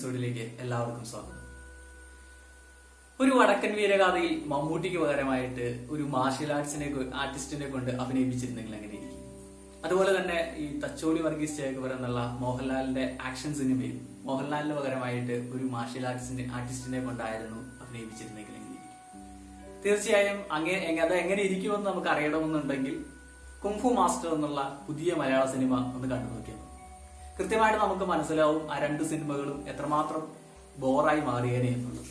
എപ്പിസോഡിലേക്ക് എല്ലാവർക്കും സ്വാഗതം ഒരു വടക്കൻ വീരഗാഥയിൽ മമ്മൂട്ടിക്ക് പകരമായിട്ട് ഒരു മാർഷ്യൽ ആർട്സിനെ കൊ- ആർട്ടിസ്റ്റിനെ കൊണ്ട് അഭിനയിപ്പിച്ചിരുന്നെങ്കിൽ അങ്ങനെ ഇരിക്കും അതുപോലെ തന്നെ ഈ തച്ചോളി വർഗീസ് ചേക്കവർ എന്നുള്ള മോഹൻലാലിന്റെ ആക്ഷൻ സിനിമയിൽ മോഹൻലാലിന് പകരമായിട്ട് ഒരു മാർഷ്യൽ ആർട്സിന്റെ ആർട്ടിസ്റ്റിനെ കൊണ്ടായിരുന്നു അഭിനയിപ്പിച്ചിരുന്നെങ്കിൽ എങ്ങനെ ഇരിക്കും തീർച്ചയായും അങ്ങേ എങ്ങ- അത് എങ്ങനെ ഇരിക്കുമെന്ന് നമുക്ക് അറിയണമെന്നുണ്ടെങ്കിൽ കുംഫു മാസ്റ്റർ എന്നുള്ള പുതിയ മലയാള സിനിമ ഒന്ന് കണ്ടു നോക്കിയാൽ മതി. കൃത്യമായിട്ട് നമുക്ക് മനസ്സിലാവും ആ രണ്ട് സിനിമകളും എത്രമാത്രം ബോറായി മാറിയേനെ എന്നുള്ളത്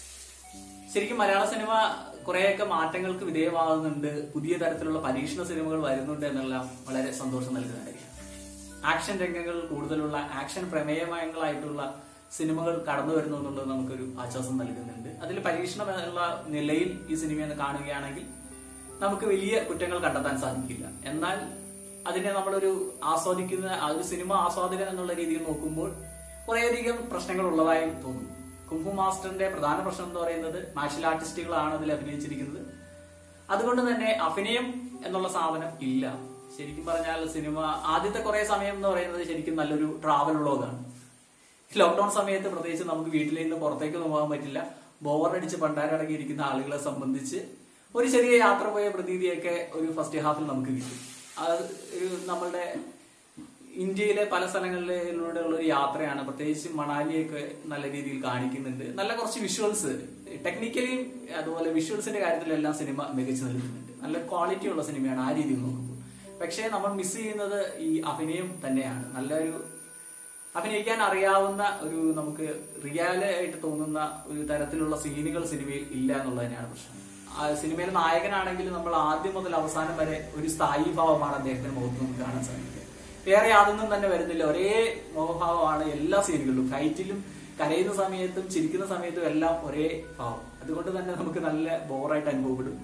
ശരിക്കും മലയാള സിനിമ കുറെയൊക്കെ മാറ്റങ്ങൾക്ക് വിധേയമാകുന്നുണ്ട് പുതിയ തരത്തിലുള്ള പരീക്ഷണ സിനിമകൾ വരുന്നുണ്ട് എന്നെല്ലാം വളരെ സന്തോഷം നൽകുന്ന കാര്യമാണ് ആക്ഷൻ രംഗങ്ങൾ കൂടുതലുള്ള ആക്ഷൻ പ്രമേയമായിട്ടുള്ള സിനിമകൾ കടന്നു വരുന്നു എന്നുള്ളത് നമുക്കൊരു ആശ്വാസം നൽകുന്നുണ്ട് അതിൽ പരീക്ഷണം എന്നുള്ള നിലയിൽ ഈ സിനിമയെന്ന് കാണുകയാണെങ്കിൽ നമുക്ക് വലിയ കുറ്റങ്ങൾ കണ്ടെത്താൻ സാധിക്കില്ല എന്നാൽ അതിനെ നമ്മളൊരു ആസ്വാദിക്കുന്ന ആ ഒരു സിനിമ ആസ്വാദകൻ എന്നുള്ള രീതിയിൽ നോക്കുമ്പോൾ കുറേയധികം പ്രശ്നങ്ങൾ ഉള്ളതായി തോന്നുന്നു കുംഫു മാസ്റ്ററിന്റെ പ്രധാന പ്രശ്നം എന്ന് പറയുന്നത് മാർഷ്യൽ ആർട്ടിസ്റ്റുകളാണ് അതിൽ അഭിനയിച്ചിരിക്കുന്നത് അതുകൊണ്ട് തന്നെ അഭിനയം എന്നുള്ള സാധനം ഇല്ല ശരിക്കും പറഞ്ഞാൽ സിനിമ ആദ്യത്തെ കുറെ സമയം എന്ന് പറയുന്നത് ശരിക്കും നല്ലൊരു ട്രാവൽ വ്ളോഗാണ് ലോക്ക്ഡൌൺ സമയത്ത് പ്രത്യേകിച്ച് നമുക്ക് വീട്ടിൽ നിന്ന് പുറത്തേക്ക് പോകാൻ പറ്റില്ല ബോറടിച്ച് പണ്ടാരടങ്ങിയിരിക്കുന്ന ആളുകളെ സംബന്ധിച്ച് ഒരു ചെറിയ യാത്ര പോയ പ്രതീതിയൊക്കെ ഒരു ഫസ്റ്റ് ഹാഫിൽ നമുക്ക് കിട്ടും അത് ഒരു നമ്മളുടെ ഇന്ത്യയിലെ പല സ്ഥലങ്ങളിലൂടെ ഉള്ള ഒരു യാത്രയാണ് പ്രത്യേകിച്ച് മണാലിയൊക്കെ നല്ല രീതിയിൽ കാണിക്കുന്നുണ്ട് നല്ല കുറച്ച് വിഷ്വൽസ് ടെക്നിക്കലിയും അതുപോലെ വിഷ്വൽസിന്റെ കാര്യത്തിലെല്ലാം സിനിമ മികച്ചു നിൽക്കുന്നുണ്ട് നല്ല ക്വാളിറ്റി ഉള്ള സിനിമയാണ് ആ രീതിയിൽ നോക്കുമ്പോൾ പക്ഷേ നമ്മൾ മിസ് ചെയ്യുന്നത് ഈ അഭിനയം തന്നെയാണ് നല്ലൊരു അഭിനയിക്കാൻ അറിയാവുന്ന ഒരു നമുക്ക് റിയാൽ ആയിട്ട് തോന്നുന്ന ഒരു തരത്തിലുള്ള സീനുകൾ സിനിമയിൽ ഇല്ല എന്നുള്ളത് തന്നെയാണ് പ്രശ്നം ആ സിനിമയിലെ നായകനാണെങ്കിൽ നമ്മൾ ആദ്യം മുതൽ അവസാനം വരെ ഒരു സ്ഥായി ഭാവമാണ് അദ്ദേഹത്തിന്റെ മുഖത്ത് നമുക്ക് കാണാൻ സാധിക്കുക വേറെ യാതൊന്നും തന്നെ വരുന്നില്ല ഒരേ മുഖഭാവമാണ് എല്ലാ സീനുകളിലും ഫൈറ്റിലും കരയുന്ന സമയത്തും ചിരിക്കുന്ന സമയത്തും എല്ലാം ഒരേ ഭാവം അതുകൊണ്ട് തന്നെ നമുക്ക് നല്ല ബോറായിട്ട് അനുഭവപ്പെടും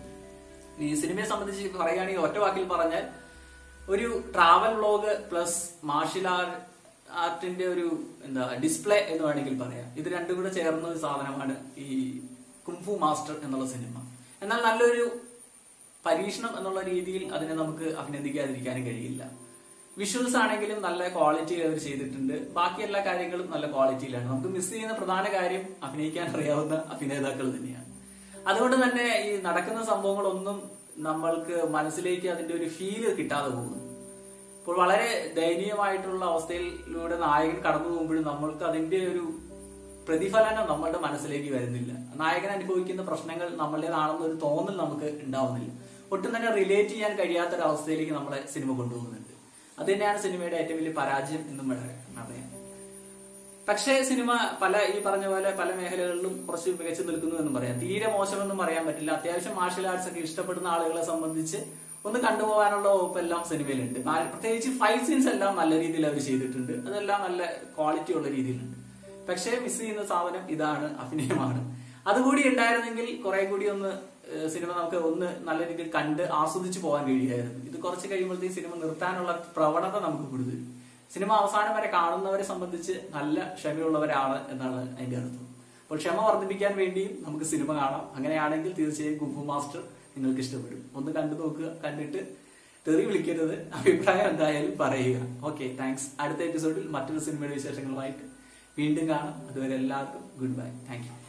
ഈ സിനിമയെ സംബന്ധിച്ച് പറയുകയാണെങ്കിൽ ഒറ്റ വാക്കിൽ പറഞ്ഞാൽ ഒരു travel vlog plus martial art ആർട്ടിന്റെ ഒരു എന്താ ഡിസ്പ്ലേ എന്ന് വേണമെങ്കിൽ പറയാം ഇത് രണ്ടും കൂടെ ചേർന്ന ഒരു സാധനമാണ് ഈ കുംഫു മാസ്റ്റർ എന്നുള്ള സിനിമ എന്നാൽ നല്ലൊരു പരീക്ഷണം എന്നുള്ള രീതിയിൽ അതിനെ നമുക്ക് അഭിനന്ദിക്കാതിരിക്കാനും കഴിയില്ല വിഷ്വൽസ് ആണെങ്കിലും നല്ല ക്വാളിറ്റിയിൽ അവർ ചെയ്തിട്ടുണ്ട് ബാക്കി എല്ലാ കാര്യങ്ങളും നല്ല ക്വാളിറ്റിയിലാണ് നമുക്ക് മിസ് ചെയ്യുന്ന പ്രധാന കാര്യം അഭിനയിക്കാൻ അറിയാവുന്ന അഭിനേതാക്കൾ തന്നെയാണ് അതുകൊണ്ട് തന്നെ ഈ നടക്കുന്ന സംഭവങ്ങളൊന്നും നമ്മൾക്ക് മനസ്സിലേക്ക് അതിന്റെ ഒരു ഫീല് കിട്ടാതെ പോകുന്നു ഇപ്പോൾ വളരെ ദയനീയമായിട്ടുള്ള അവസ്ഥയിലൂടെ നായകൻ കടന്നു പോകുമ്പോഴും നമ്മൾക്ക് അതിന്റെ ഒരു പ്രതിഫലനം നമ്മളുടെ മനസ്സിലേക്ക് വരുന്നില്ല നായകൻ അനുഭവിക്കുന്ന പ്രശ്നങ്ങൾ നമ്മളുടേതാണെന്ന് ഒരു തോന്നൽ നമുക്ക് ഉണ്ടാവുന്നില്ല ഒട്ടും തന്നെ റിലേറ്റ് ചെയ്യാൻ കഴിയാത്ത ഒരു അവസ്ഥയിലേക്ക് നമ്മളെ സിനിമ കൊണ്ടുപോകുന്നുണ്ട് അത് തന്നെയാണ് സിനിമയുടെ ഏറ്റവും വലിയ പരാജയം എന്നും വേണം പറയാം പക്ഷേ സിനിമ പല ഈ പറഞ്ഞ പോലെ പല മേഖലകളിലും കുറച്ച് മികച്ചു നിൽക്കുന്നു എന്നും പറയാം തീരെ മോശമെന്നും പറയാൻ പറ്റില്ല അത്യാവശ്യം മാർഷ്യൽ ആർട്സ് ഒക്കെ ഇഷ്ടപ്പെടുന്ന ആളുകളെ സംബന്ധിച്ച് ഒന്ന് കണ്ടുപോകാനുള്ള വകുപ്പെല്ലാം സിനിമയിലുണ്ട് മാ- പ്രത്യേകിച്ച് ഫൈറ്റ് സീൻസ് എല്ലാം നല്ല രീതിയിൽ അവർ ചെയ്തിട്ടുണ്ട് അതെല്ലാം നല്ല ക്വാളിറ്റി ഉള്ള രീതിയിലുണ്ട് പക്ഷേ മിസ് ചെയ്യുന്ന സാധനം ഇതാണ് അഭിനയമാണ് അതുകൂടി ഉണ്ടായിരുന്നെങ്കിൽ കുറെ കൂടി ഒന്ന് ഏഹ്, സിനിമ നമുക്ക് ഒന്ന് നല്ല രീതിയിൽ കണ്ട് ആസ്വദിച്ചു പോകാൻ കഴിയുമായിരുന്നു ഇത് കുറച്ച് കഴിയുമ്പോഴത്തേക്ക് സിനിമ നിർത്താനുള്ള പ്രവണത നമുക്ക് കൂടുതൽ സിനിമ അവസാനം വരെ കാണുന്നവരെ സംബന്ധിച്ച് നല്ല ക്ഷമയുള്ളവരാണ് എന്നാണ് അതിന്റെ അർത്ഥം അപ്പോൾ ക്ഷമ വർദ്ധിപ്പിക്കാൻ വേണ്ടിയും നമുക്ക് സിനിമ കാണാം അങ്ങനെയാണെങ്കിൽ തീർച്ചയായും കുംഫു മാസ്റ്റർ നിങ്ങൾക്ക് ഇഷ്ടപ്പെടും ഒന്ന് കണ്ടു നോക്കുക കണ്ടിട്ട് തെറി വിളിക്കരുത് അഭിപ്രായം എന്തായാലും പറയുക ഓക്കെ താങ്ക്സ് അടുത്ത എപ്പിസോഡിൽ മറ്റൊരു സിനിമയുടെ വിശേഷങ്ങളുമായിട്ട് വീണ്ടും കാണാം അതുവരെ എല്ലാവർക്കും ഗുഡ് ബൈ താങ്ക് യു